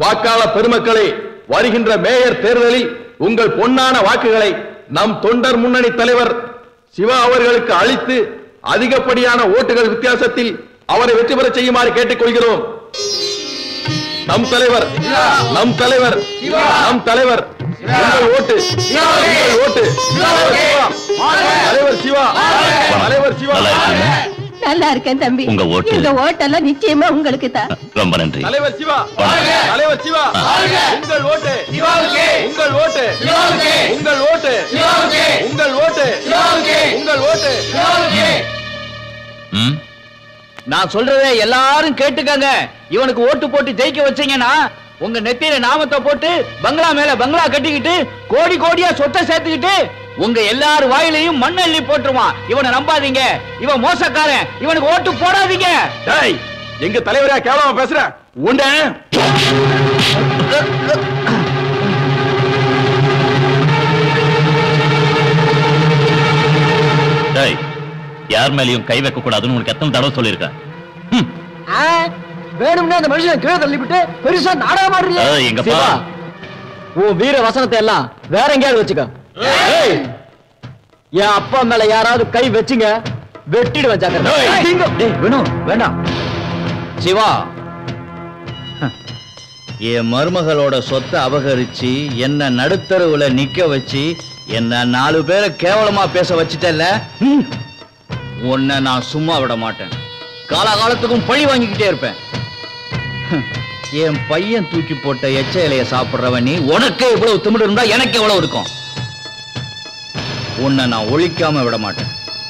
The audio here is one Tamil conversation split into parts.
வாக்காளர் பெருமக்களே வருகின்ற மேயர் தேர்தலில் உங்கள் பொன்னான வாக்குகளை நம் தொண்டர் முன்னணி தலைவர் சிவா அவர்களுக்கு அளித்து அதிகப்படியான ஓட்டுகள் வித்தியாசத்தில் அவரை வெற்றி பெற செய்யுமாறு கேட்டுக்கொள்கிறோம் நம் தலைவர் நம் தலைவர் நம் தலைவர் உங்கள் ஓட்டு உங்கள் ஓட்டு தலைவர் சிவா தலைவர் சிவா நல்லா இருக்கீங்களா? நல்லா இருக்கேன் தம்பி உங்க ஓட்டு. இந்த ஓட்டெல்லாம் நிச்சயமா உங்களுக்கு தான் ரொம்ப நன்றி தலைவர் சிவா வாழ்க. தலைவர் சிவா உங்கள் ஓட்டு உங்கள் ஓட்டு உங்கள் ஓட்டு உங்கள் ஓட்டு உங்கள் ஓட்டு ம் நான் சொல்றதை எல்லாரும் கேட்டுக்கங்க இவனுக்கு ஓட்டு போட்டு ஜெயிக்க வச்சீங்கன்னா உங்க நெத்தியில நாமத்தை போட்டு பங்களா மேல பங்களா கட்டிக்கிட்டு கோடி கோடியா சொத்தை சேர்த்துக்கிட்டு உங்க எல்லார் வாயிலையும் மண் அள்ளி போட்டுருவான் இவனை நம்பாதீங்க இவன் மோசக்காரன் இவனுக்கு ஓட்டு போடாதீங்க டேய் எங்க தலைவரா கேவலமா பேசுற உண்ட டேய் யார் மேலயும் கை வைக்க கூடாதுன்னு உனக்கு எத்தனை தடவை சொல்லியிருக்கேன் ம். வேணும்னா அந்த மனுஷன் கீழே தள்ளிவிட்டு பெருசா நாடகம் ஆடுறியா ஏய், இங்க பா. சிவா, உன் வீர வசனத்தை எல்லாம் வேற எங்கேயாவது வச்சுக்க ஏய், என் அப்பா மேல யாராவது கை வச்சுங்க வெட்டிடுவேன் ஜாக்கிரதை. ஏய். டேய், வேணும் வேண்டாம் சிவா என் மருமகளோட சொத்தை அபகரிச்சு என்ன நடுத்தருவுல நிக்க வச்சு என்ன நாலு பேரை கேவலமா பேச வச்சுட்டல உன்னை நான் சும்மா விட மாட்டேன் காலாகாலத்துக்கும் பழி வாங்கிக்கிட்டே இருப்பேன் ஹம், என் பையன் தூக்கி போட்ட எச்ச இலைய சாப்பிடுறவன் நீ உனக்கே இவ்வளவு திமிடு இருந்தா எனக்கு எவ்வளவு இருக்கும் உன்னை நான் ஒழிக்காம விட மாட்டேன்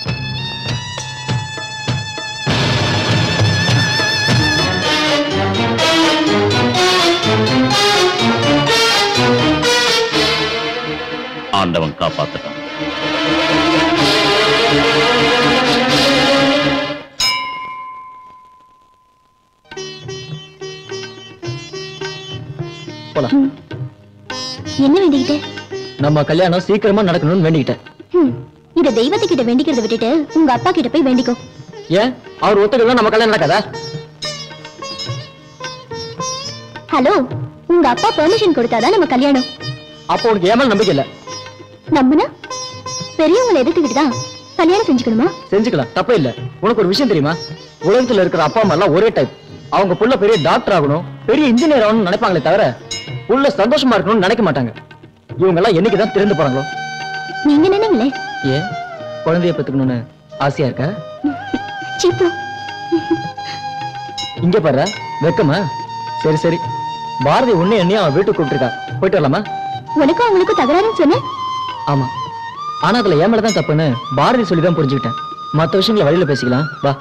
ஆண்டவன் காப்பாத்துட்டான் போலாம் என்ன வேண்டிக்கிட்டு நம்ம கல்யாணம் சீக்கிரமா நடக்கணும்னு வேண்டிக்கிட்டேன் ஹம், இத தெய்வத்துக்கிட்ட வேண்டிக்கிறத விட்டுட்டு உங்க அப்பா கிட்ட போய் வேண்டிக்கோ ஏன் அவர் ஒத்துக்கலாம் நம்ம கல்யாணம் நடக்காதா ஹலோ உங்க அப்பா பெர்மிஷன் கொடுத்தாதான் நம்ம கல்யாணம் அப்போ உனக்கு ஏமல் நம்பிக்கை இல்ல நம்புனா பெரியவங்களை எதிர்த்துக்கிட்டு தான் கல்யாணம் செஞ்சுக்கணுமா செஞ்சுக்கலாம் தப்பே இல்ல உனக்கு ஒரு விஷயம் தெரியுமா உலகத்துல இருக்கிற அப்பா அம்மா எல்லாம் ஒரே டைப் அவங்க புள்ள பெரிய டாக்டர் ஆகணும் பெரிய இன்ஜினியர் ஆகணும்னு நினைப்பாங்களே தவிர புள்ள சந்தோஷமா இருக்கணும்னு நினைக்க மாட்டாங்க இவங்க எல்லாம் என்னைக்கு தான் திறந்து போறாங்களோ நீங்க நினைங்களே ஏன் குழந்தைய பெத்துக்கணும்னு ஆசையா இருக்கா சீப்பு இங்க பாரு வெக்கமா சரி சரி பாரதி ஒண்ணு என்னையும் அவன் வீட்டுக்கு கூப்பிட்டுருக்கா போயிட்டு வரலாமா உனக்கும் அவங்களுக்கும் தகராறுன்னு சொன்னேன் ஆமா ஆனா அதுல ஏன் மேலதான் தப்புன்னு பாரதி சொல்லி தான் புரிஞ்சுக்கிட்டேன் மத்த விஷயங்களை வழியில பேசிக்கலாம் வா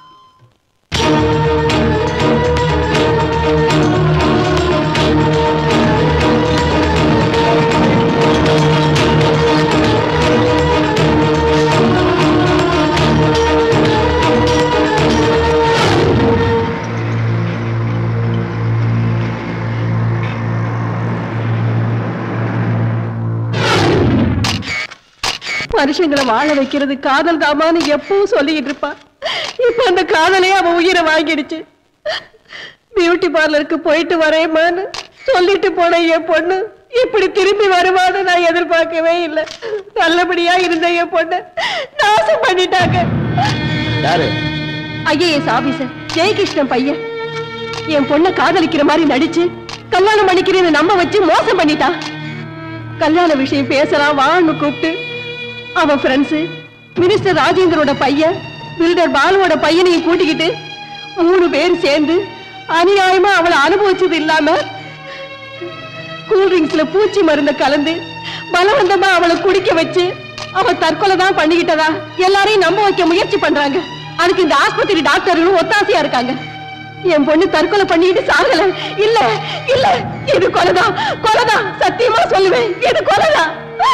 மனுஷங்களை வாழ வைக்கிறது காதல் தாமான்னு எப்பவும் சொல்லிக்கிட்டு இருப்பா இப்ப அந்த காதலே அவ உயிரை வாங்கிடுச்சு பியூட்டி பார்லருக்கு போயிட்டு வரேம்மான்னு சொல்லிட்டு போன என் பொண்ணு இப்படி திரும்பி வருவான்னு நான் எதிர்பார்க்கவே இல்லை நல்லபடியா இருந்த என் பொண்ணு நாசம் பண்ணிட்டாங்க யாரு ஐஏஎஸ் ஆபீசர் ஜெயகிருஷ்ணன் பையன் என் பொண்ணை காதலிக்கிற மாதிரி நடிச்சு கல்யாணம் பண்ணிக்கிறேன்னு நம்ப வச்சு மோசம் பண்ணிட்டான் கல்யாண விஷயம் பேசலாம் வான்னு கூப்பிட்டு அவன் ஃப்ரெண்ட்ஸ் மினிஸ்டர் ராஜேந்திரோட பையன் பில்டர் பாலுவோட பையனையும் கூட்டிக்கிட்டு மூணு பேர் சேர்ந்து அநியாயமா அவளை அனுபவிச்சது இல்லாம கூல் ட்ரிங்க்ஸ்ல பூச்சி மருந்த கலந்து பலவந்தமா அவளை குடிக்க வச்சு அவ தற்கொலை தான் பண்ணிக்கிட்டதா எல்லாரையும் நம்ப வைக்க முயற்சி பண்றாங்க அதுக்கு இந்த ஆஸ்பத்திரி டாக்டர்களும் ஒத்தாசையா இருக்காங்க என் பொண்ணு தற்கொலை பண்ணிட்டு சாகல இல்ல இல்ல இது கொலைதான் கொலைதான் சத்தியமா சொல்லுவேன் இது கொலைதான்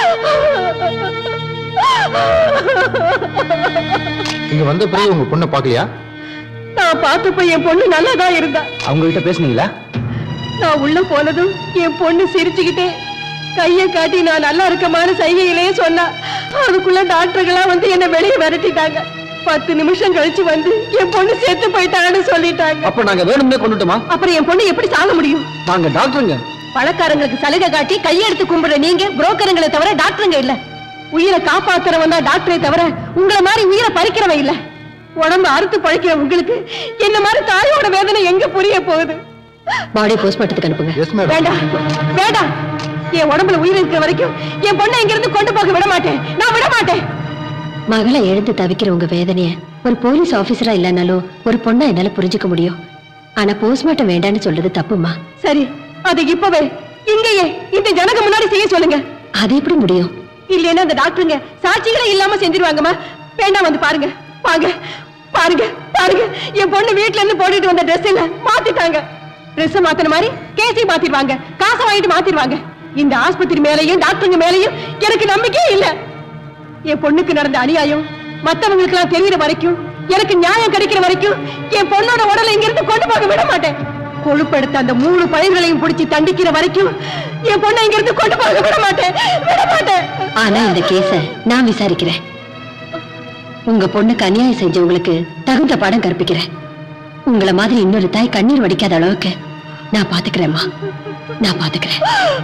இங்க வந்த பிறகு உங்க பொண்ணை பார்க்கலையா நான் பார்த்தப்ப என் பொண்ணு நல்லாதான் இருந்தா அவங்க கிட்ட பேசுனீங்களா நான் உள்ள போனதும் என் பொண்ணு சிரிச்சுக்கிட்டே கைய காட்டி நான் நல்லா இருக்கமான சைகையிலே சொன்னா அதுக்குள்ள டாக்டர்களா வந்து என்ன வெளியே விரட்டிட்டாங்க பத்து நிமிஷம் கழிச்சு வந்து என் பொண்ணு செத்து போயிட்டான்னு சொல்லிட்டாங்க அப்ப நாங்க வேணும்னே கொண்டுட்டோமா அப்புறம் என் பொண்ணு எப்படி சாக முடியும் நாங்க டாக்டருங்க பணக்காரங்களுக்கு சலுகை காட்டி கையெடுத்து கும்பிடுற நீங்க புரோக்கருங்களை தவிர டாக்டருங்க இல்ல உயிரை காப்பாத்துறவன் தான் டாக்டரை தவிர உங்களை மாதிரி உயிரை பறிக்கிறவன் இல்ல உடம்பு அறுத்து பழைக்கிற உங்களுக்கு என்ன மாதிரி தாயோட வேதனை எங்க புரிய போகுது பாடி போஸ்ட்மார்ட்டத்துக்கு அனுப்புங்க எஸ் மேடம் வேண்டாம் வேண்டாம் என் உடம்புல உயிர் இருக்கிற வரைக்கும் என் பொண்ணை இங்க இருந்து கொண்டு போக விட மாட்டேன் நான் விட மாட்டேன் மகளை எழுந்து தவிக்கிற உங்க வேதனைய ஒரு போலீஸ் ஆபீசரா இல்லைனாலும் ஒரு பொண்ணா என்னால புரிஞ்சுக்க முடியும் ஆனா போஸ்ட்மார்ட்டம் வேண்டான்னு சொல்றது தப்புமா சரி அது இப்பவே இங்கேயே இந்த ஜனங்க முன்னாடி செய்ய சொல்லுங்க அது எப்படி முடியும் இல்லைன்னா அந்த டாக்டருங்க சாட்சிகளே இல்லாம செஞ்சிருவாங்கம்மா வேண்டாம் வந்து பாருங்க வாங்க பாருங்க பாருங்க என் பொண்ணு வீட்ல இருந்து போட்டுட்டு வந்த ட்ரெஸ் இல்ல மாத்திட்டாங்க ட்ரெஸ் மாத்தின மாதிரி கேசி மாத்திடுவாங்க காசை வாங்கிட்டு மாத்திடுவாங்க இந்த ஆஸ்பத்திரி மேலயும் டாக்டருங்க மேலயும் எனக்கு நம்பிக்கையே இல்ல என் பொண்ணுக்கு நடந்த அநியாயம் மத்தவங்களுக்கு எல்லாம் தெரியுற வரைக்கும் எனக்கு நியாயம் கிடைக்கிற வரைக்கும் என் பொண்ணோட உடலை இங்க இருந்து கொண்டு போக விட மாட்டேன் கொழுப்படுத்த அந்த மூணு பழையங்களையும் பிடிச்சி தண்டிக்கிற வரைக்கும் என் பொண்ணை இங்க இருந்து கொண்டு போக விட மாட்டேன் விட மாட்டேன் ஆனா இந்த கேஸ நான் விசாரிக்கிறேன் உங்க பொண்ணுக்கு அநியாயம் செஞ்சவங்களுக்கு தகுந்த பாடம் கற்பிக்கிறேன் உங்கள மாதிரி இன்னொரு தாய் கண்ணீர் வடிக்காத அளவுக்கு நான் பாத்துக்கிறேம்மா நான் பாத்துக்கிறேன்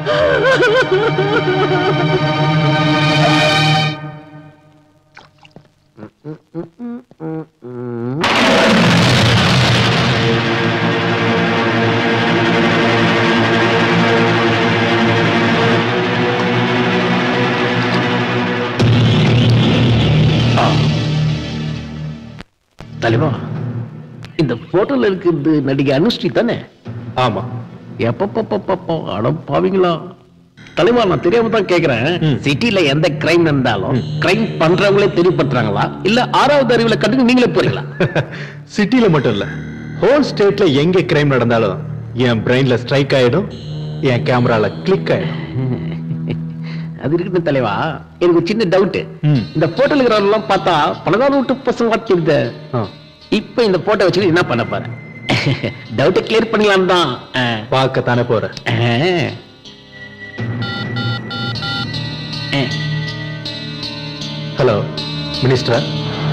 தலைவா இந்த போட்டோல இருக்கிறது நடிகை அனுஸ்ரீ தானே ஆமா எப்பப்பப்பப்பப்போ அட பாவீங்களா தலைவா நான் தெரியாம தான் கேக்குறேன் ம். சிட்டில எந்த கிரைம் நடந்தாலும் கிரைம் பண்றவங்களே தெரியப்படுறாங்களா இல்ல ஆறாவது அறிவுல கட்டுக்கு நீங்களே போறீங்களா சிட்டில மட்டும் இல்ல ஹோல் ஸ்டேட்ல எங்க கிரைம் நடந்தாலும் என் பிரெயின்ல ஸ்ட்ரைக் ஆயிடும் என் கேமரால கிளிக் ஆயிடும் அது இருக்கட்டும் தலைவா எனக்கு ஒரு சின்ன டவுட் ம். இந்த போட்டோல இருக்கிறவங்க பார்த்தா பலதான விட்டு பசங்க வாக்கிருந்த ஆ, இப்ப இந்த போட்டோ வச்சுட்டு என்ன பண்ண போறேன் டவுட்டை கிளியர் பண்ணலாம் தான் ஆ. பார்க்கத்தானே போற ஆ. ஆ. ஹலோ மினிஸ்டர்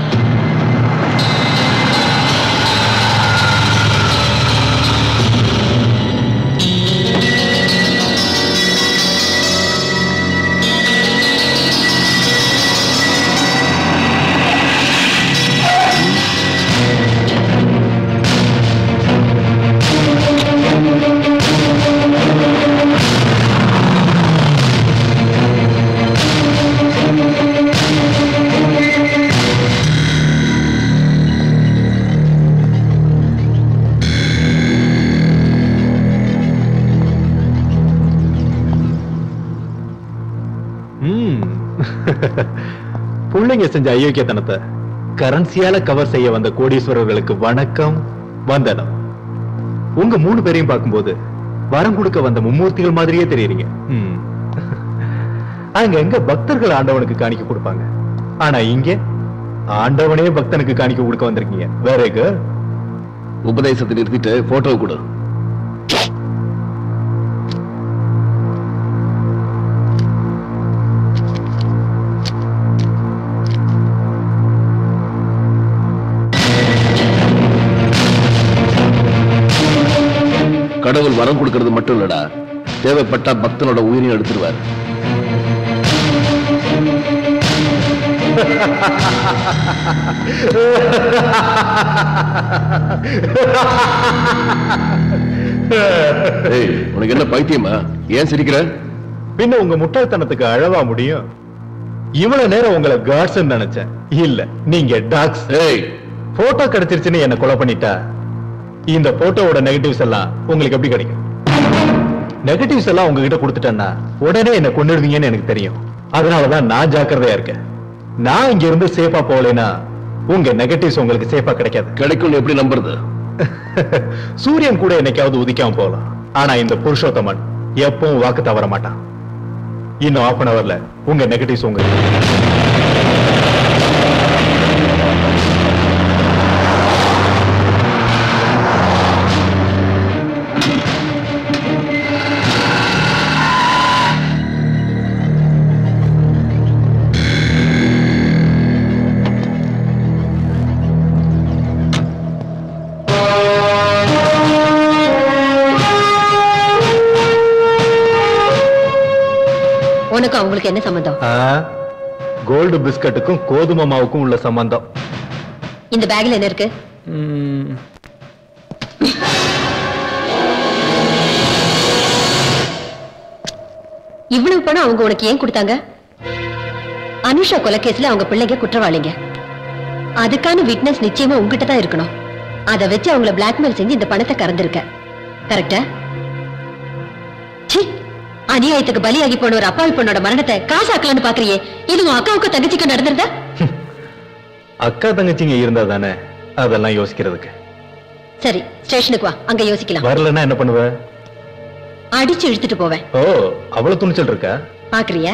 ம். புள்ளைங்க செஞ்ச அயோக்கியத்தனத்தை கரன்சியால கவர் செய்ய வந்த கோடீஸ்வரர்களுக்கு வணக்கம் வந்தனம் உங்க மூணு பேரையும் பார்க்கும்போது வரம் கொடுக்க வந்த மும்மூர்த்திகள் மாதிரியே தெரியுறீங்க ம். அங்க எங்க பக்தர்கள் ஆண்டவனுக்கு காணிக்க கொடுப்பாங்க ஆனா இங்க ஆண்டவனே பக்தனுக்கு காணிக்க கொடுக்க வந்திருக்கீங்க வெரி குட் உபதேசத்தை நிறுத்திட்டு போட்டோ கொடு கடவுள் வரம் கொடுக்கிறது மட்டும் இல்லடா தேவைப்பட்டா பக்தனோட உயிரையும் எடுத்துருவார் ஏய், உனக்கு என்ன பைத்தியமா ஏன் சிரிக்கிற பின்ன உங்க முட்டாள்தனத்துக்கு அழவா முடியும் இவ்வளவு நேரம் உங்களை காட்ஸ் நினைச்சேன் இல்ல நீங்க டாக்ஸ் ஏய் போட்டோ கிடைச்சிருச்சுன்னு என்ன கொலை பண்ணிட்டா இந்த போட்டோவோட நெகட்டிவ்ஸ் எல்லாம் உங்களுக்கு எப்படி கிடைக்கும் நெகட்டிவ்ஸ் எல்லாம் உங்ககிட்ட கொடுத்துட்டேன்னா உடனே என்ன கொண்டுடுவீங்கன்னு எனக்கு தெரியும் அதனாலதான் நான் ஜாக்கிரதையா இருக்கேன் நான் இங்க இருந்து சேஃபா போகலைன்னா உங்க நெகட்டிவ்ஸ் உங்களுக்கு சேஃபா கிடைக்காது கிடைக்கும்னு எப்படி நம்புறது சூரியன் கூட என்னைக்காவது உதிக்காம போகலாம் ஆனா இந்த புருஷோத்தமன் எப்பவும் வாக்கு தவற மாட்டான் இன்னும் half அன் அவர்ல உங்க நெகட்டிவ்ஸ் உங்க உனக்கும் அவங்களுக்கு என்ன சம்பந்தம் கோல்டு பிஸ்கட்டுக்கும் கோதுமை மாவுக்கும் உள்ள சம்பந்தம் இந்த பேக்ல என்ன இருக்கு ம், இவ்வளவு பணம் அவங்க உனக்கு ஏன் கொடுத்தாங்க அனுஷா கொலைகேஸ்ல அவங்க பிள்ளைங்க குற்றவாளிங்க அதுக்கான விட்னஸ் நிச்சயமா உங்ககிட்ட தான் இருக்கணும் அதை வச்சு அவங்கள பிளாக்மெயில் செஞ்சு இந்த பணத்தை கறந்துருக்க கரெக்டா ச்சீ அநியாயத்துக்கு பலியாகி போன ஒரு அப்பாவி பொண்ணோட மரணத்தை காசாக்கலான்னு பாக்குறியே இது உன் அக்காவுக்கும் தங்கச்சிக்கும் நடந்திருந்தா அக்கா தங்கச்சிங்க இருந்தா தானே அதெல்லாம் யோசிக்கிறதுக்கு சரி ஸ்டேஷனுக்கு வா அங்க யோசிக்கலாம் வரலன்னா என்ன பண்ணுவ அடிச்சு இழுத்துட்டு போவேன் ஓ அவ்வளவு துணிச்சல் இருக்கா பாக்குறியா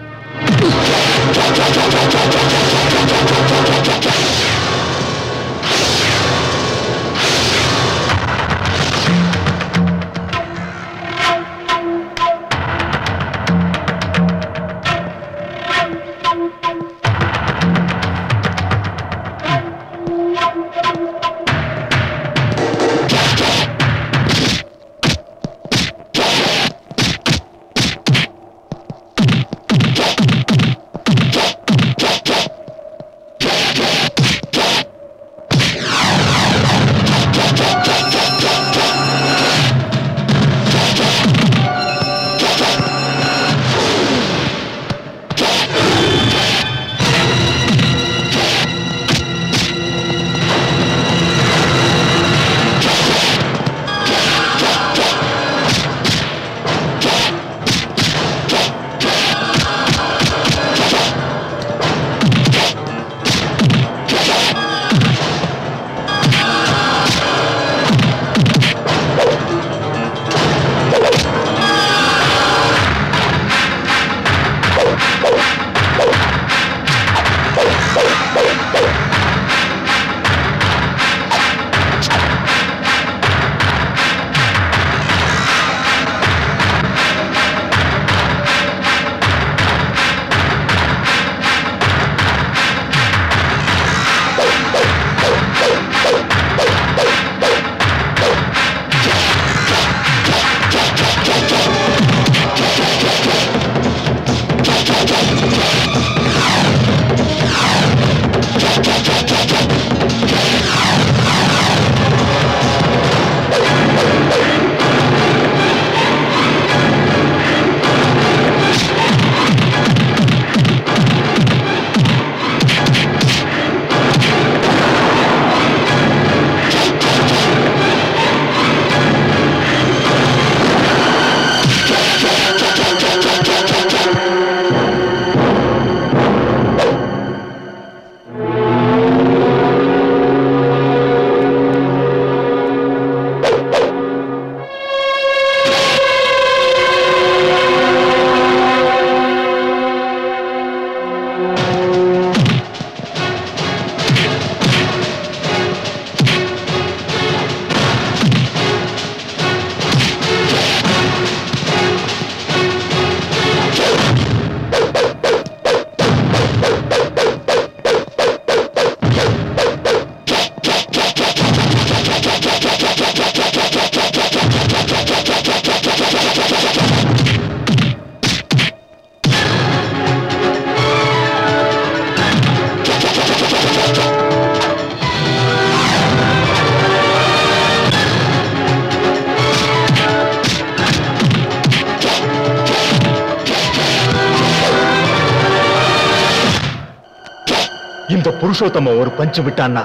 இந்த புருஷோத்தம ஒரு பஞ்சு விட்டான்னா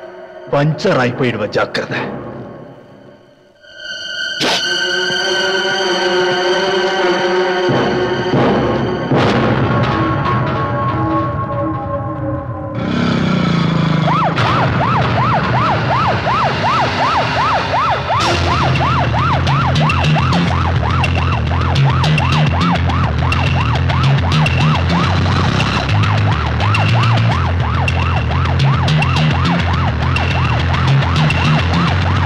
பஞ்சர் ஆகி போயிடுவ ஜாக்கிரதை ஆ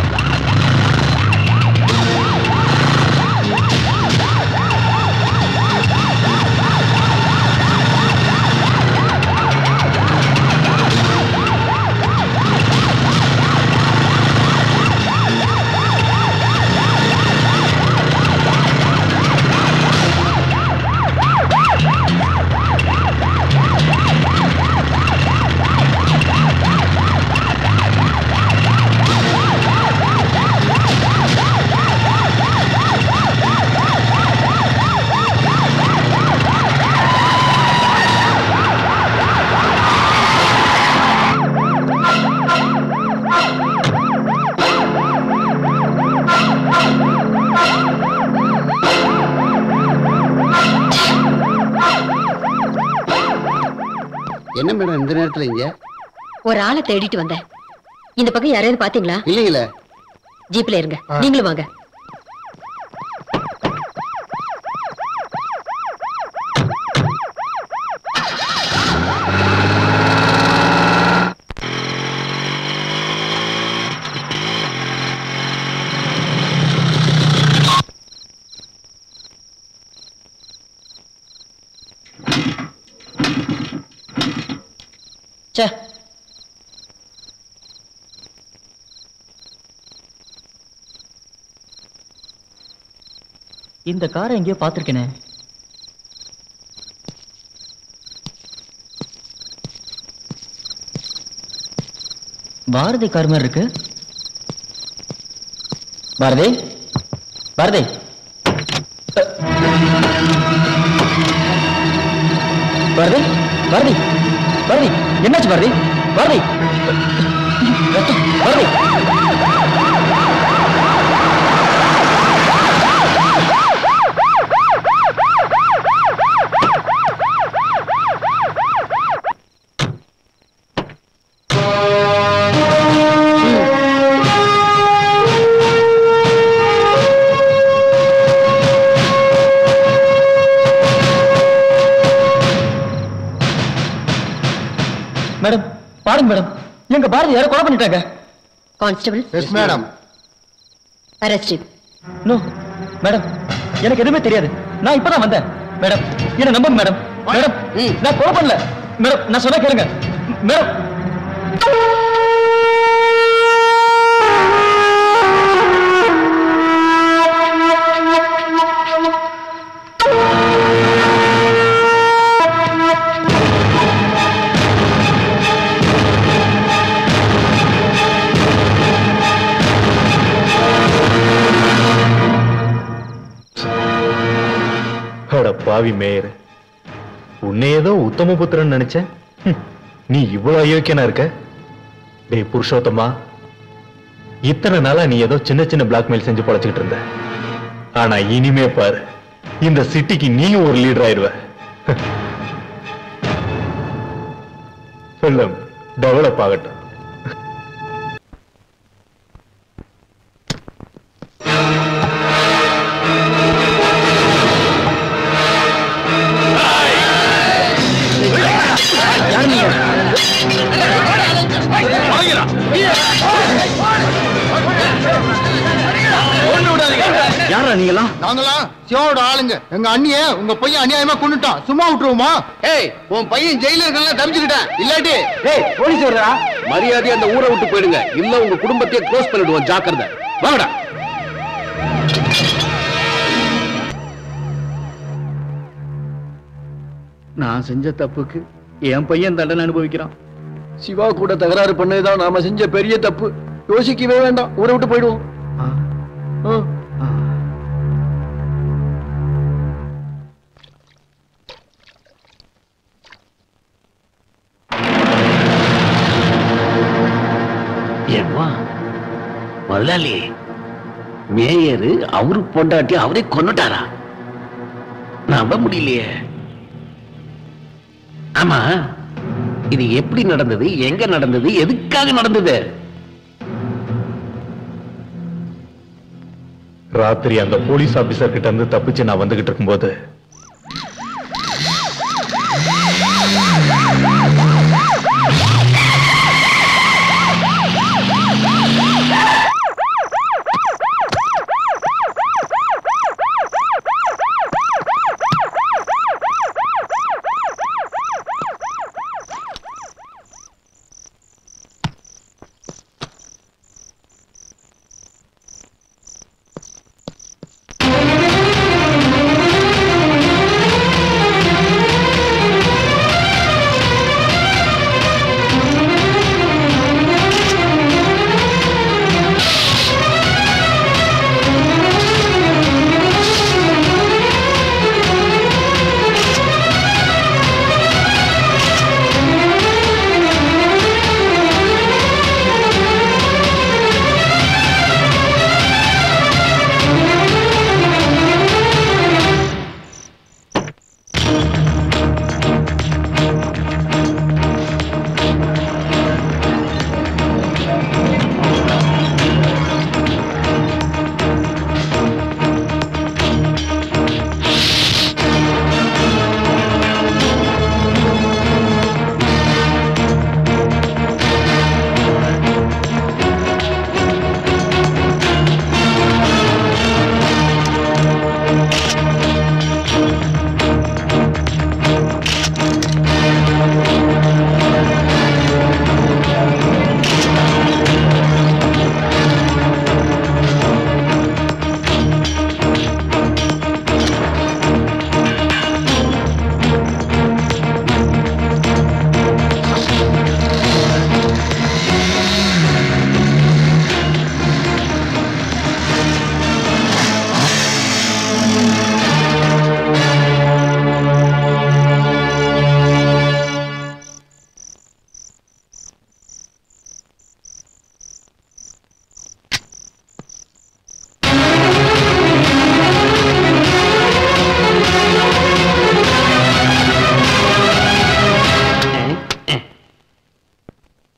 என்ன மேடம் இந்த நேரத்துல இங்க ஒரு ஆளை தேடிட்டு வந்தேன் இந்த பக்கம் யாரையாவது பாத்தீங்களா இல்லைங்களே ஜீப்ல இருங்க நீங்களும் வாங்க ச்சே இந்த காரை எங்கேயோ பார்த்துருக்கேனே பாரதி கார் மாதிரி இருக்கு பாரதி பாரதி அ. பாரதி பாரதி பாரதி என்னாச்சு பாரதி பாரதி ரத்தம், பாரதி மேடம் பாருங்க மேடம் எங்க பாரதி யாரோ கொலை பண்ணிட்டாங்க constable yes madam arrest no madam எனக்கு எதுவுமே தெரியாது நான் இப்பதான் வந்தேன் மேடம் என்ன நம்புங்க மேடம் மேடம் நான் கொலை பண்ணல மேடம் நான் சொன்னா கேளுங்க மேடம் அட பாவி மேயர் உன்னை ஏதோ உத்தம புத்திரன் நினைச்சேன் ஹம், நீ இவ்வளவு அயோக்கியனா இருக்க டேய் புருஷோத்தமா இத்தனை நாளா நீ ஏதோ சின்ன சின்ன பிளாக்மெயில் செஞ்சு பொழைச்சிக்கிட்டு இருந்த ஆனா இனிமே பாரு இந்த சிட்டிக்கு நீயும் ஒரு லீடர் ஆயிருவ சொல்லும் டெவலப் ஆகட்டும் யாரா நீங்களா நாங்களாம் சிவாவோட ஆளுங்க எங்க அண்ணிய உங்க பையன் அநியாயமா கொண்டுட்டான் சும்மா விட்டுருவோமா ஏய் உன் பையன் ஜெயில இருக்கலாம் தப்பிச்சுக்கிட்டேன் இல்லாட்டி ஏய் போலீஸ் வரா மரியாதையா அந்த ஊரை விட்டு போயிடுங்க இல்ல உங்க குடும்பத்தையே க்ளோஸ் பண்ணிடுவோம் ஜாக்கிரதை வாங்கடா நான் செஞ்ச தப்புக்கு என் பையன் தண்டனை அனுபவிக்கிறான் சிவா கூட தகராறு பண்ணதுதான் நாம செஞ்ச பெரிய தப்பு யோசிக்கவே வேண்டாம் ஊரை விட்டு போயிடுவோம் ஆ. ஏம்மா முதலாளி மேயரு அவரு பொண்டாட்டி அவரே கொன்னுட்டாரா நம்ப முடியலையே ஆமா இது எப்படி நடந்தது எங்க நடந்தது எதுக்காக நடந்தது ராத்திரி அந்த போலீஸ் ஆபீசர் கிட்ட இருந்து தப்பிச்சு நான் வந்துகிட்டு இருக்கும்போது ஏய்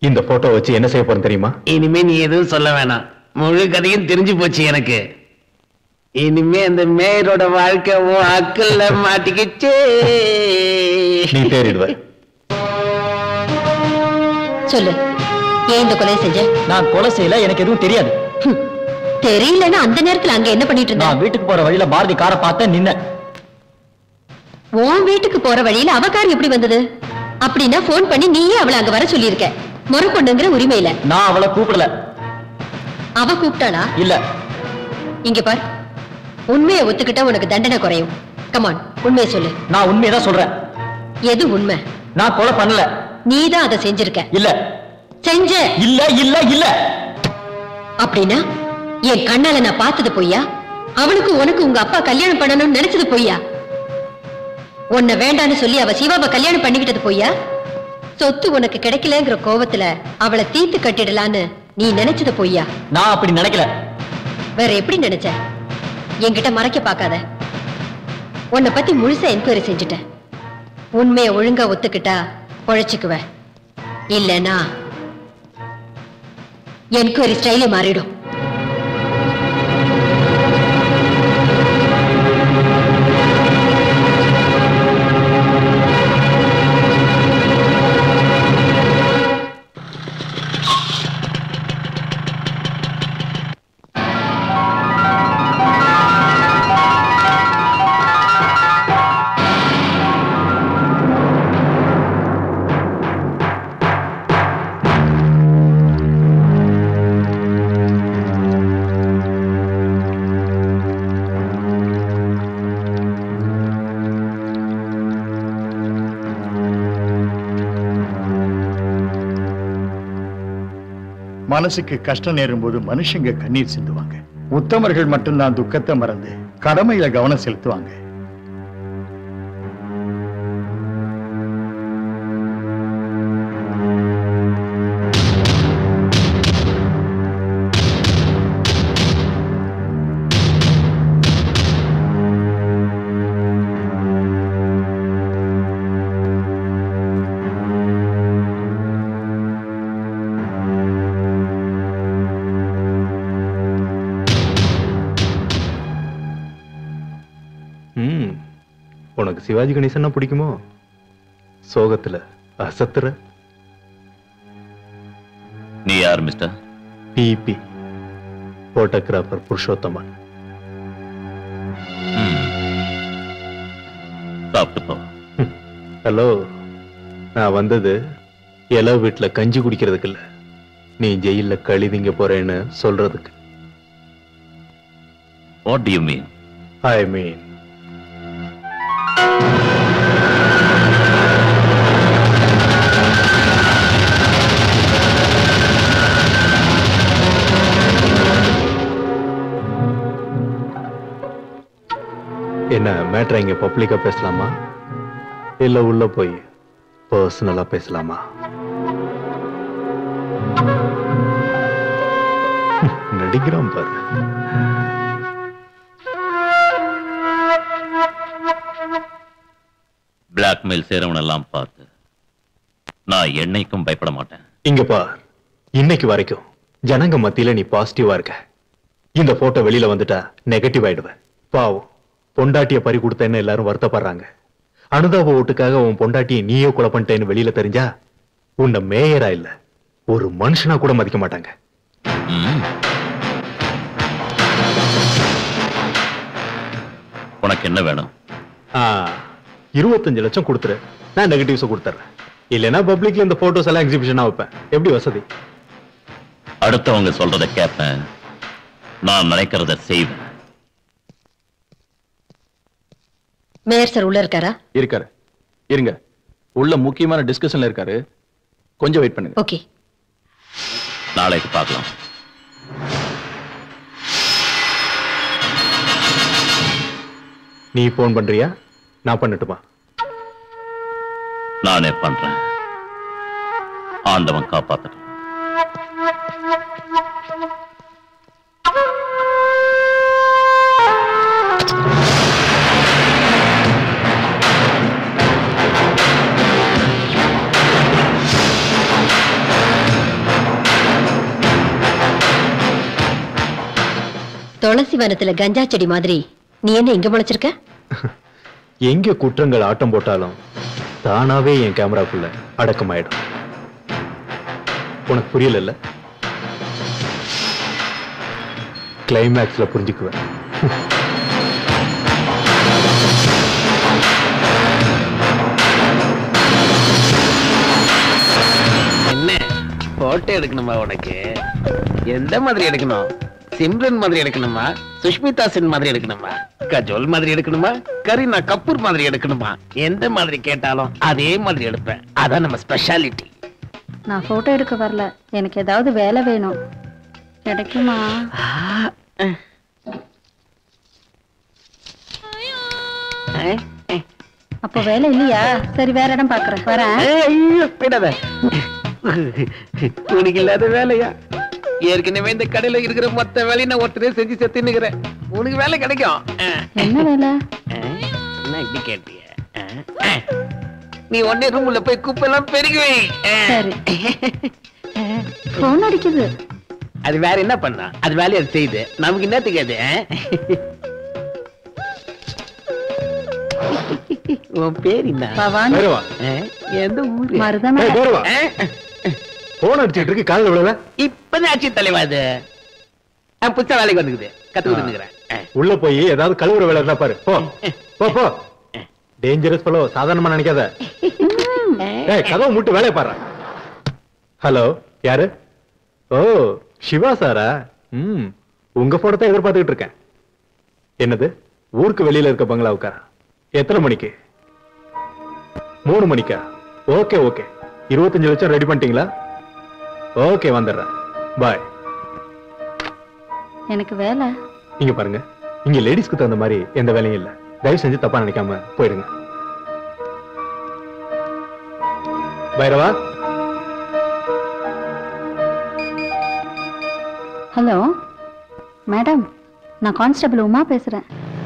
இந்த போட்டோ வச்சு என்ன செய்ய போறேன் தெரியுமா இனிமே நீ எதுவும் சொல்ல வேணாம் முழு கதையும் தெரிஞ்சு போச்சு எனக்கு இனிமே அந்த மேயரோட வாழ்க்கை உன் அக்கல்ல மாட்டிக்கிச்சே நீ தேறிடுவ சொல்லு ஏன் இந்த கொலை செஞ்ச நான் கொலை செய்யல எனக்கு எதுவும் தெரியாது தெரியலன்னா அந்த நேரத்துல அங்க என்ன பண்ணிட்டு இருந்த நான் வீட்டுக்கு போற வழியில பாரதி காரை பார்த்தேன் நின்ன உன் வீட்டுக்கு போற வழியில அவ கார் எப்படி வந்தது அப்படின்னா போன் பண்ணி நீயே அவளை அங்க வர சொல்லியிருக்க முறை பொண்ணுங்கிற உரிமையில நான் அவளை கூப்பிடல அவ கூப்பிட்டாளா இல்ல இங்க பார் உண்மையை ஒத்துக்கிட்டா உனக்கு தண்டனை குறையும் கமான் உண்மையை சொல்லு நான் உண்மையதான் சொல்றேன் எது உண்மை நான் கொலை பண்ணல நீதான் அதை செஞ்சிருக்க இல்ல செஞ்ச இல்ல இல்ல இல்ல அப்படின்னா என் கண்ணால நான் பார்த்தது பொய்யா அவனுக்கு உனக்கு உங்க அப்பா கல்யாணம் பண்ணணும்னு நினைச்சது பொய்யா உன்னை வேண்டான்னு சொல்லி அவ சிவாவை கல்யாணம் பண்ணிக்கிட்டது பொய்யா சொத்து உனக்கு கிடைக்கலங்கிற கோவத்துல அவளை தீர்த்து கட்டிடலான்னு நீ நினைச்சது பொய்யா நான் அப்படி நினைக்கல வேற எப்படி நினைச்ச என்கிட்ட மறைக்க பார்க்காத உன்னை பத்தி முழுசா என்கொயரி செஞ்சுட்டேன் உண்மையை ஒழுங்கா ஒத்துக்கிட்டா பொழைச்சுக்குவ இல்லனா என்கொயரி ஸ்டைலே மாறிடும் மனசுக்கு கஷ்டம் நேரும் போது மனுஷங்க கண்ணீர் சிந்துவாங்க உத்தமர்கள் மட்டும்தான் துக்கத்தை மறந்து கடமையில கவனம் செலுத்துவாங்க ம் உனக்கு சிவாஜி கணேசன்னா பிடிக்குமோ சோகத்துல அசத்துற நீ யார் மிஸ்டர் பிபி போட்டோகிராஃபர் புருஷோத்தமன் சாப்பிட்டு போ ஹலோ நான் வந்தது இலை வீட்டுல கஞ்சி குடிக்கிறதுக்கு இல்ல நீ ஜெயில்ல கழிதிங்க போறேன்னு சொல்றதுக்கு what do you mean I mean என்ன மேட்ரை இங்க பப்ளிக்கா பேசலாமா இல்ல உள்ள போய் பர்சனலா பேசலாமா நடிக்கிறான் பாரு பிளாக்மெயில் செய்றவனெல்லாம் பார்த்து நான் என்னைக்கும் பயப்பட மாட்டேன் இங்க பார் இன்னைக்கு வரைக்கும் ஜனங்க மத்தியில நீ பாசிட்டிவா இருக்க இந்த போட்டோ வெளியில வந்துட்டா நெகட்டிவ் ஆயிடுவ பாவம் பொண்டாட்டிய பறி கொடுத்தேன்னு எல்லாரும் வருத்தப்படுறாங்க அனுதாப ஓட்டுக்காக உன் பொண்டாட்டியை நீயே கொலை பண்ணிட்டேன்னு வெளியில தெரிஞ்சா உன்னை மேயரா இல்ல ஒரு மனுஷனா கூட மதிக்க மாட்டாங்க உனக்கு என்ன வேணும் ஆ, இருபத்தஞ்சு லட்சம் கொடுத்துரு நான் நெகட்டிவ்ஸ் கொடுத்துறேன் இல்லைன்னா பப்ளிக்ல இந்த போட்டோஸ் எல்லாம் எக்ஸிபிஷனா வைப்பேன் எப்படி வசதி அடுத்தவங்க சொல்றத கேட்பேன் நான் நினைக்கிறத செய்வேன் மேயர் சார் உள்ள இருக்காரா இருக்காரு இருங்க உள்ள முக்கியமான டிஸ்கஷன்ல இருக்காரு கொஞ்சம் வெயிட் பண்ணுங்க ஓகே நாளைக்கு பார்க்கலாம் நீ போன் பண்றியா நான் பண்ணட்டுமா நானே பண்றேன் ஆண்டவன் காப்பாத்தட்டும் துளசி வனத்துல கஞ்சா செடி மாதிரி நீ என்ன இங்க முளைச்சிருக்க எங்க குற்றங்கள் ஆட்டம் போட்டாலும் தானாவே என் கேமராக்குள்ள அடக்கமாயிடும் உனக்கு புரியல கிளைமேக்ஸ்ல புரிஞ்சுக்குவேன் என்ன போட்டோ எடுக்கணுமா உனக்கு எந்த மாதிரி எடுக்கணும் சிம்ரன் மாதிரி எடுக்கணுமா சுஷ்மிதா சென் மாதிரி எடுக்கணுமா கஜோல் மாதிரி எடுக்கணுமா கரீனா கபூர் மாதிரி எடுக்கணுமா எந்த மாதிரி கேட்டாலும் அதே மாதிரி எடுப்பேன் அதான் நம்ம ஸ்பெஷாலிட்டி நான் போட்டோ எடுக்க வரல எனக்கு ஏதாவது வேலை வேணும் கிடைக்குமா அப்போ வேலை இல்லையா சரி வேற இடம் பாக்குறேன் வரேன் ஐயோ போயிடாத உனக்கு இல்லாத வேலையா ஏற்கனவே இந்த கடையில இருக்கிற மொத்த வேலையை நான் ஒருத்தரே செஞ்சு செத்துன்னுக்கிறேன் உனக்கு வேலை கிடைக்கும் அஹ், என்ன வேலை என்ன இப்படி கேட்டிய அஹ், நீ உடனே ரூம்ல போய் குப்பெல்லாம் பெருகி வை அஹ். சரி போன் அடிக்குது அது வேற என்ன பண்ணா அது வேலையை அது செய்யுது நமக்கு என்னத்துக்கு அது அஹ்? உன் பேர் என்ன பவானி. பைரவா. அஹ், எந்த ஊரு மருதமலை. ஏய், பைரவா. அஹ், போன் அடிச்சிட்டு இருக்கு காலில் விழல இப்பதான் ஆட்சி தலைவா அது அஹ், புதுசா வேலைக்கு வந்துக்குது கத்து கொடுத்துக்கிறேன் உள்ள போய் ஏதாவது கழுவுற வேலை இருந்தா பாரு போ போ போ டேஞ்சரஸ் பலோ சாதாரணமா நினைக்காத ஏய் கதவை மூட்டு வேலையை பாரு ஹலோ யாரு ஓ சிவா சாரா ம் உங்க போட்டோ தான் எதிர்பார்த்துக்கிட்டு இருக்கேன் என்னது ஊருக்கு வெளியில இருக்க பங்களாவுக்கா எத்தனை மணிக்கு மூணு மணிக்கா ஓகே ஓகே இருபத்தஞ்சு லட்சம் ரெடி பண்ணிட்டீங்களா ஓகே வந்துடுறேன் பாய் எனக்கு வேலை இங்க பாருங்க இங்க லேடிஸ்க்கு தகுந்த மாதிரி எந்த வேலையும் இல்ல தயவு செஞ்சு தப்பா நினைக்காம போயிடுங்க பைரவா ஹலோ மேடம் நான் கான்ஸ்டபிள் உமா பேசுறேன்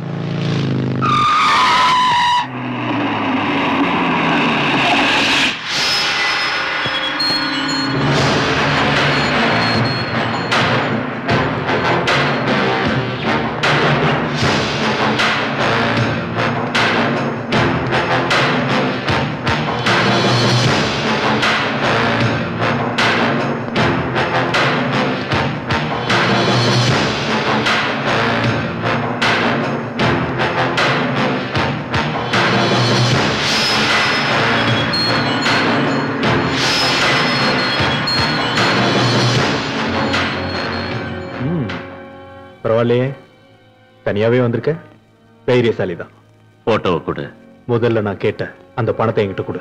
ம் பரவாயில்லையே தனியாவே வந்திருக்க தைரியசாலி தான் போட்டோவை கொடு முதல்ல நான் கேட்ட அந்த பணத்தை என்கிட்ட கொடு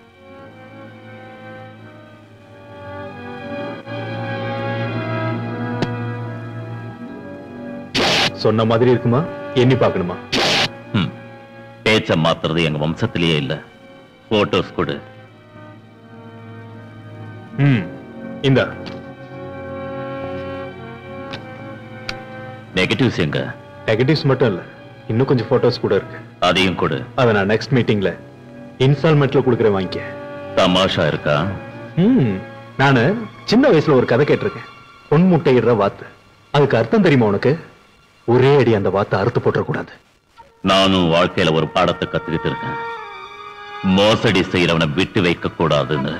சொன்ன மாதிரி இருக்குமா எண்ணி பார்க்கணுமா ம். பேச்ச மாத்துறது எங்க வம்சத்திலேயே இல்ல போட்டோஸ் கொடு ம் இந்த நெகட்டிவ்ஸ் எங்க நெகட்டிவ்ஸ் மட்டும் இல்ல இன்னும் கொஞ்சம் போட்டோஸ் கூட இருக்கு அதையும் கொடு அதை நான் நெக்ஸ்ட் மீட்டிங்ல இன்ஸ்டால்மெண்ட்ல கொடுக்குறேன் வாங்கிக்க தமாஷா இருக்கா ம் நானு சின்ன வயசுல ஒரு கதை கேட்டிருக்கேன் பொன் முட்டையிடுற வாத்து அதுக்கு அர்த்தம் தெரியுமா உனக்கு ஒரே அடி அந்த வாத்தை அறுத்து போட்டுறக்கூடாது நானும் வாழ்க்கையில ஒரு பாடத்தை கத்துக்கிட்டு இருக்கேன் மோசடி செய்யறவனை விட்டு வைக்க கூடாதுன்னு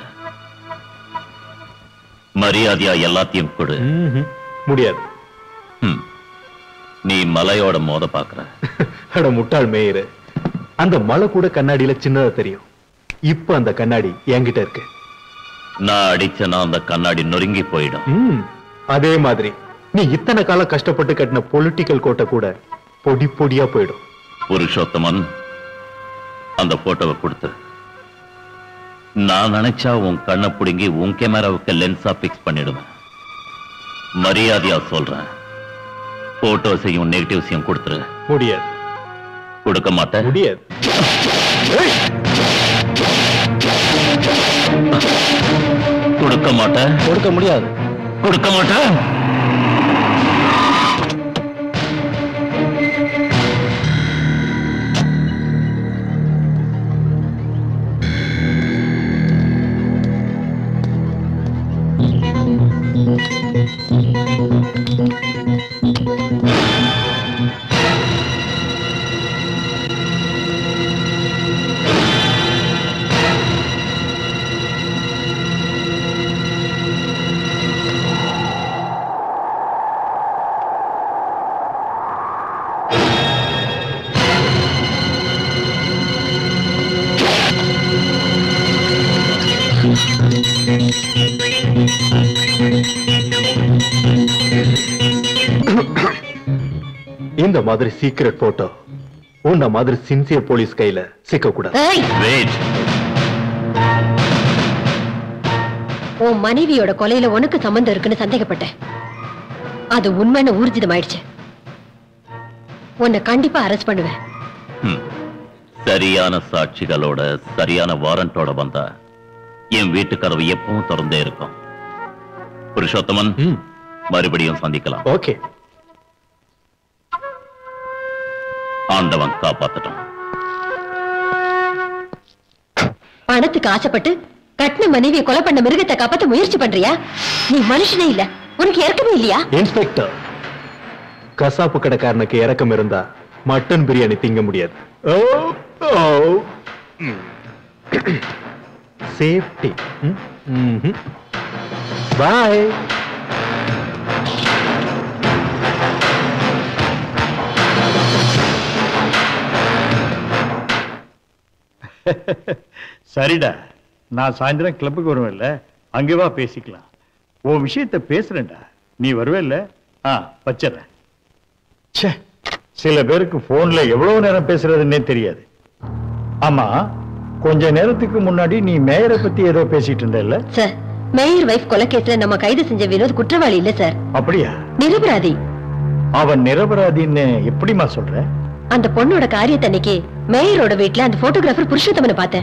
மரியாதையா எல்லாத்தையும் கொடு ம்ஹும். முடியாது ம். நீ மலையோட மோத பாக்குற அட முட்டாள் மேயரு அந்த மலை கூட கண்ணாடியில சின்னதா தெரியும் இப்ப அந்த கண்ணாடி என்கிட்ட இருக்கு நான் அடிச்சனா அந்த கண்ணாடி நொறுங்கி போயிடும் ம் அதே மாதிரி நீ இத்தனை காலம் கஷ்டப்பட்டு கட்டின பொலிட்டிக்கல் கோட்டை கூட பொடி பொடியா போயிடும் புருஷோத்தமன் அந்த போட்டோவை கொடுத்து நான் நினைச்சா உன் கண்ணை பிடுங்கி உன் கேமராவுக்கு லென்ஸா பிக்ஸ் பண்ணிடுவேன் மரியாதையா சொல்றேன் போட்டோஸையும் நெகட்டிவ்ஸையும் கொடுத்துரு முடியாது கொடுக்க மாட்டேன் முடியாது கொடுக்க மாட்டேன் கொடுக்க முடியாது கொடுக்க மாட்டேன் Thank you. இந்த மாதிரி சீக்ரெட் போட்டோ உன்ன மாதிரி சின்சியர் போலீஸ் கையில சிக்க கூடாது ஏய் வெயிட் உன் மனைவியோட கொலையில உனக்கு சம்பந்தம் இருக்குன்னு சந்தேகப்பட்டேன் அது உண்மைன்னு ஊர்ஜிதமாயிடுச்சு உன்னை கண்டிப்பா அரெஸ்ட் பண்ணுவேன் ம். சரியான சாட்சிகளோட சரியான வாரண்டோட வந்தா என் வீட்டு கதவு எப்பவும் திறந்தே இருக்கும் புருஷோத்தமன் மறுபடியும் சந்திக்கலாம் ஓகே ஆண்டவன் காப்பாத்தட்டும் பணத்துக்கு ஆசைப்பட்டு கட்டின மனைவியை கொலை பண்ண மிருகத்தை காப்பாத்த முயற்சி பண்றியா நீ மனுஷனே இல்ல உனக்கு இறக்கமே இல்லையா இன்ஸ்பெக்டர் கசாப்பு கடைக்காரனுக்கு இறக்கம் இருந்தா மட்டன் பிரியாணி திங்க முடியாது சேஃப்டி பாய் சரிடா நான் சாயந்தரம் கிளப்புக்கு வருவேன்ல அங்கே வா பேசிக்கலாம் உன் விஷயத்த பேசுறேன்டா நீ வருவேல்ல ஆ வச்சிடுறேன் ச்சே சில பேருக்கு போன்ல எவ்வளவு நேரம் பேசுறதுன்னே தெரியாது ஆமா கொஞ்ச நேரத்துக்கு முன்னாடி நீ மேயரை பத்தி ஏதோ பேசிட்டு இருந்தல்ல சார் மேயர் வைஃப் கொலை கேஸ்ல நம்ம கைது செஞ்ச வினோத் குற்றவாளி இல்ல சார் அப்படியா நிரபராதி அவன் நிரபராதின்னு எப்படிம்மா சொல்ற அந்த பொண்ணோட காரியத்தன்னைக்கு மேயரோட வீட்ல அந்த போட்டோகிராஃபர் புருஷோத்தமனை பார்த்தேன்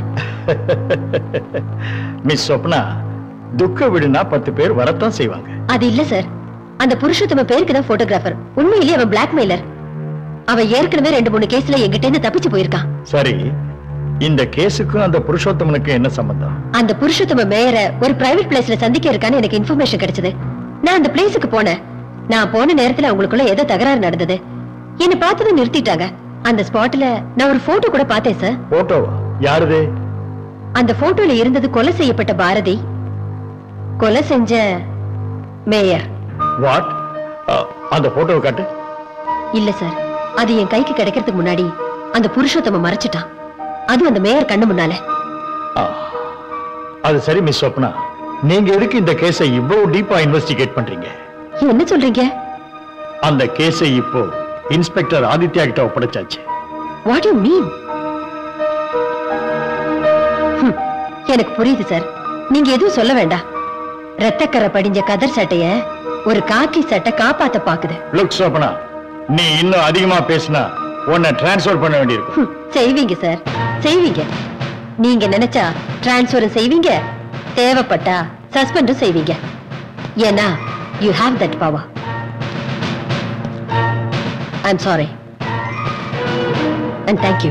மிஸ் சொப்னா துக்க விடுனா பத்து பேர் வரத்தான் செய்வாங்க அது இல்ல சார் அந்த புருஷோத்தம பேருக்கு தான் போட்டோகிராஃபர் உண்மையிலேயே அவன் பிளாக்மெயிலர் அவன் ஏற்கனவே ரெண்டு மூணு கேஸ்ல எங்கிட்ட இருந்து தப்பிச்சு போயிருக்கான் சரி இந்த கேஸுக்கும் அந்த புருஷோத்தமனுக்கும் என்ன சம்பந்தம் அந்த புருஷோத்தம மேயரை ஒரு பிரைவேட் பிளேஸ்ல சந்திக்க இருக்கான்னு எனக்கு இன்ஃபர்மேஷன் கிடைச்சது நான் அந்த பிளேஸுக்கு போனேன் நான் போன நேரத்துல அவங்களுக்குள்ள ஏதோ தகராறு நடந்தது என்ன பார்த்ததும் நிறுத்திட்டாங்க அந்த ஸ்பாட்ல நான் ஒரு போட்டோ கூட பார்த்தேன் சார் போட்டோவா யாருது அந்த போட்டோல இருந்தது கொலை செய்யப்பட்ட பாரதி கொலை செஞ்ச மேயர் வாட் அந்த போட்டோவை காட்டு இல்ல சார் அது என் கைக்கு கிடைக்கிறதுக்கு முன்னாடி அந்த புருஷோத்தம மறைச்சிட்டான் அது அந்த மேயர் கண்ணு முன்னால அது சரி மிஸ் சொப்னா நீங்க எதுக்கு இந்த கேஸை இவ்வளவு டீப்பா இன்வெஸ்டிகேட் பண்றீங்க என்ன சொல்றீங்க அந்த கேஸை இப்போ இன்ஸ்பெக்டர் ஆதித்யா கிட்ட ஒப்படைச்சாச்சு வாட் யூ மீன் எனக்கு புரியுது சார் நீங்க எதுவும் சொல்ல வேண்டாம் ரத்தக்கரை படிஞ்ச கதர் சட்டைய ஒரு காக்கி சட்டை காப்பாத்த பாக்குது லுக் சோபனா நீ இன்னும் அதிகமா பேசினா உன்னை டிரான்ஸ்ஃபர் பண்ண வேண்டியிருக்கும் ஹம், செய்வீங்க சார் செய்வீங்க நீங்க நினைச்சா டிரான்ஸ்பரும் செய்வீங்க தேவைப்பட்டா சஸ்பெண்டும் செய்வீங்க ஏன்னா you have that power I'm sorry and thank you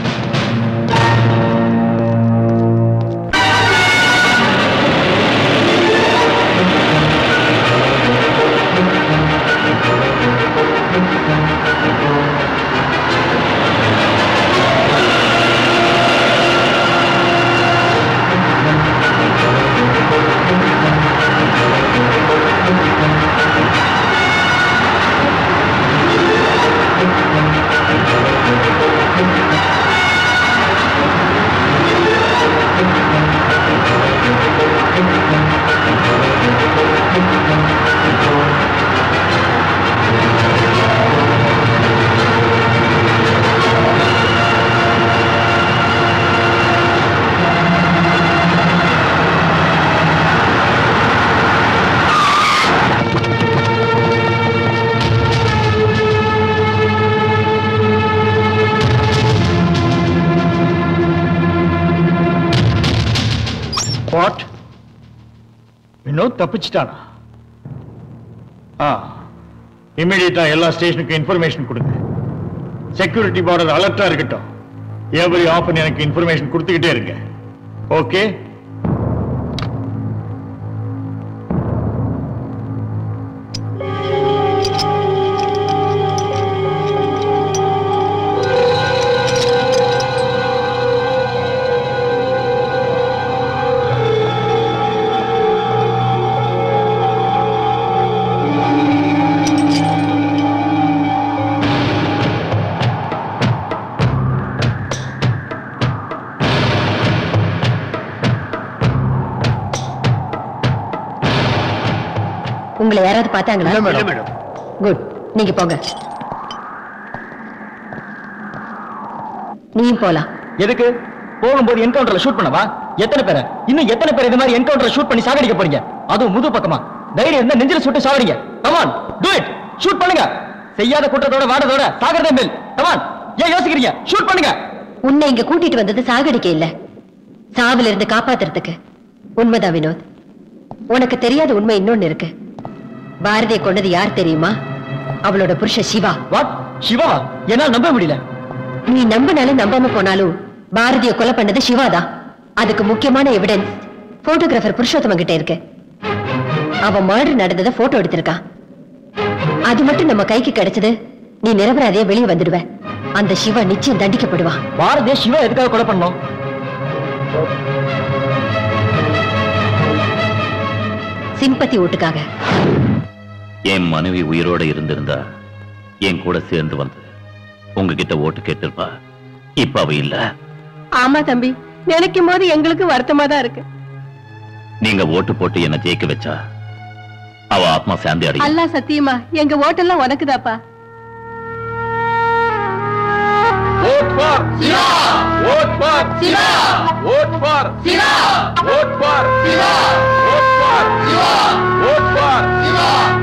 what Vinod தப்பிச்சிட்டானா ஆ இமிடியட்டா எல்லா ஸ்டேஷனுக்கும் இன்ஃபர்மேஷன் கொடுங்க செக்யூரிட்டி பார்டர் அலர்ட்டா இருக்கட்டும் எவ்ரி ஆஃப் எனக்கு இன்ஃபர்மேஷன் கொடுத்துக்கிட்டே இருங்க ஓகே உங்களை யாராவது பார்த்தாங்களா இல்ல மேடம் குட் நீங்க போங்க நீயும் போலாம் எதுக்கு போகும்போது என்கவுண்டர்ல ஷூட் பண்ணவா எத்தனை பேரை இன்னும் எத்தனை பேர் இந்த மாதிரி என்கவுண்டர்ல ஷூட் பண்ணி சாகடிக்க போறீங்க அதுவும் முது பக்கமா தைரியம் இருந்தா நெஞ்சில சுட்டு சாவடிங்க கமான் டு இட் ஷூட் பண்ணுங்க செய்யாத குற்றத்தோட வாடதோட சாகரதே மேல் கமான் ஏன் யோசிக்கிறீங்க ஷூட் பண்ணுங்க உன்னை இங்க கூட்டிட்டு வந்தது சாகடிக்க இல்ல சாவில இருந்து காப்பாத்துறதுக்கு உண்மைதான் வினோத் உனக்கு தெரியாத உண்மை இன்னொன்னு இருக்கு பாரதியை கொண்டது யார் தெரியுமா அவளோட புருஷ சிவா வாட் சிவா என்னால நம்ப முடியல நீ நம்பினாலும் நம்பாம போனாலும் பாரதிய கொலை பண்ணது சிவாதான் அதுக்கு முக்கியமான எவிடன்ஸ் போட்டோகிராஃபர் புருஷோத்தமன் கிட்ட இருக்கு அவன் மர்டர் நடந்ததை போட்டோ எடுத்திருக்கான் அது மட்டும் நம்ம கைக்கு கிடைச்சது நீ நிரபராதியா வெளியே வந்துடுவ அந்த சிவா நிச்சயம் தண்டிக்கப்படுவான் பாரதிய சிவா எதுக்காக கொலை பண்ணோம் சிம்பத்தி ஓட்டுக்காக என் மனைவி உயிரோட இருந்திருந்தா என் கூட சேர்ந்து வந்து உங்ககிட்ட ஓட்டு கேட்டிருப்பா இப்ப அவ இல்ல ஆமா தம்பி நினைக்கும் போது எங்களுக்கு வருத்தமா தான் இருக்கு நீங்க ஓட்டு போட்டு என்ன ஜெயிக்க வச்சா அவ ஆத்மா சாந்தி அடையும் அல்லா சத்தியமா எங்க ஓட்டெல்லாம் உனக்குதாப்பா Vote for Sila! Vote for Sila! Vote for Sila! Vote for Sila! Vote for Sila! Vote for Sila!